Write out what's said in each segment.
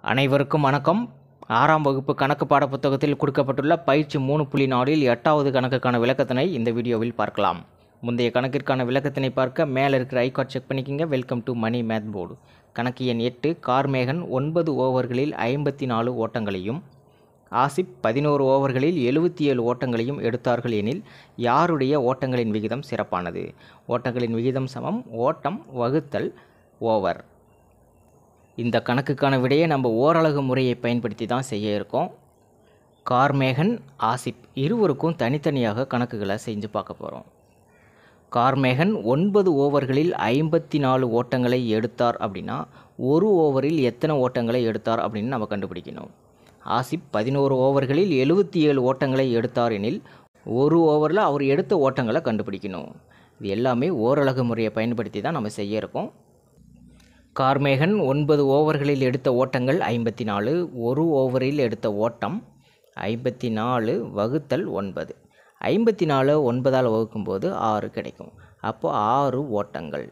அனைவருக்கும் வணக்கம் ஆறாம் வகுப்பு கணக்கு பாடப்புத்தகத்தில் கொடுக்கப்பட்டுள்ள பயிற்சி மூணு புள்ளி நாலில் எட்டாவது கணக்குக்கான விளக்கத்தினை இந்த வீடியோவில் பார்க்கலாம் முந்தைய கணக்கிற்கான விளக்கத்தினை பார்க்க மேலே இருக்கிற ஐகார்ட் செக் பண்ணிக்கிங்க welcome to Mani math board கணக்கு எண் எட்டு கார்மேகன் ஒன்பது ஓவர்களில் ஐம்பத்தி நாலு ஓட்டங்களையும் ஆசிப் பதினோரு ஓவர்களில் எழுபத்தி ஏழு ஓட்டங்களையும் எடுத்தார்கள் எனில் யாருடைய ஓட்டங்களின் விகிதம் சிறப்பானது ஓட்டங்களின் விகிதம் சமம் ஓட்டம் வகுத்தல் ஓவர் இந்த கணக்குக்கான விடையை நம்ம ஓரலகு முறையை பயன்படுத்தி தான் செய்ய இருக்கோம் கார்மேகன் ஆசிப் இருவருக்கும் தனித்தனியாக கணக்குகளை செஞ்சு பார்க்க போகிறோம் கார்மேகன் ஒன்பது ஓவர்களில் ஐம்பத்தி நாலு ஓட்டங்களை எடுத்தார் அப்படின்னா ஒரு ஓவரில் எத்தனை ஓட்டங்களை எடுத்தார் அப்படின்னு நம்ம கண்டுபிடிக்கணும் ஆசிப் பதினோரு ஓவர்களில் எழுபத்தி ஏழு ஓட்டங்களை எடுத்தார் எனில் ஒரு ஓவரில் அவர் எடுத்த ஓட்டங்களை கண்டுபிடிக்கணும் இது எல்லாமே ஓரலகு முறையை பயன்படுத்தி தான் நம்ம செய்ய இருக்கோம் கார்மேகன் ஒன்பது ஓவர்களில் எடுத்த ஓட்டங்கள் ஐம்பத்தி நாலு ஒரு ஓவரில் எடுத்த ஓட்டம் ஐம்பத்தி நாலு வகுத்தல் ஒன்பது ஐம்பத்தி நாலு ஒன்பதால் வகுக்கும்போது ஆறு கிடைக்கும் அப்போ ஆறு ஓட்டங்கள்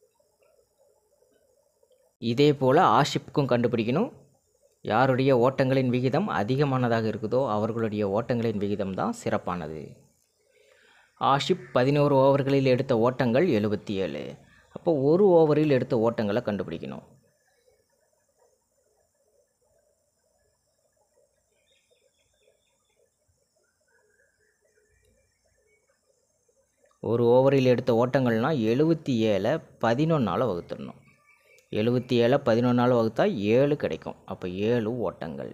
இதே போல் ஆஷிப்புக்கும் கண்டுபிடிக்கணும் யாருடைய ஓட்டங்களின் விகிதம் அதிகமானதாக இருக்குதோ அவர்களுடைய ஓட்டங்களின் விகிதம் தான் சிறப்பானது ஆஷிப் பதினோரு ஓவர்களில் எடுத்த ஓட்டங்கள் எழுபத்தி ஏழு அப்போ ஒரு ஓவரில் எடுத்த ஓட்டங்களை கண்டுபிடிக்கணும் ஒரு ஓவரில் எடுத்த ஓட்டங்கள்னால் எழுபத்தி ஏழை பதினொன்றால் வகுத்துடணும் எழுபத்தி ஏழை பதினொன்றால் வகுத்தா ஏழு கிடைக்கும் அப்போ ஏழு ஓட்டங்கள்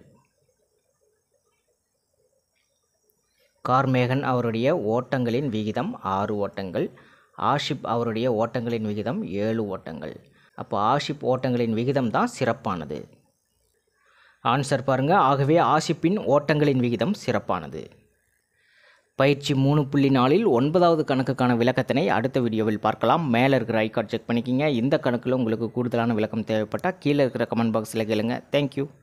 கார்மேகன் அவருடைய ஓட்டங்களின் விகிதம் ஆறு ஓட்டங்கள் ஆஷிப் அவருடைய ஓட்டங்களின் விகிதம் ஏழு ஓட்டங்கள் அப்போ ஆஷிப் ஓட்டங்களின் விகிதம் தான் சிறப்பானது ஆன்சர் பாருங்கள் ஆகவே ஆஷிப்பின் ஓட்டங்களின் விகிதம் சிறப்பானது பயிற்சி மூணு புள்ளி நாலில் ஒன்பதாவது கணக்குக்கான விளக்கத்தினை அடுத்த வீடியோவில் பார்க்கலாம் மேலே இருக்கிற ஐகார்ட் செக் பண்ணிக்கிங்க இந்த கணக்கில் உங்களுக்கு கூடுதலான விளக்கம் தேவைப்பட்டால் கீழே இருக்கிற கமெண்ட் பாக்ஸில் கேளுங்க தேங்க்யூ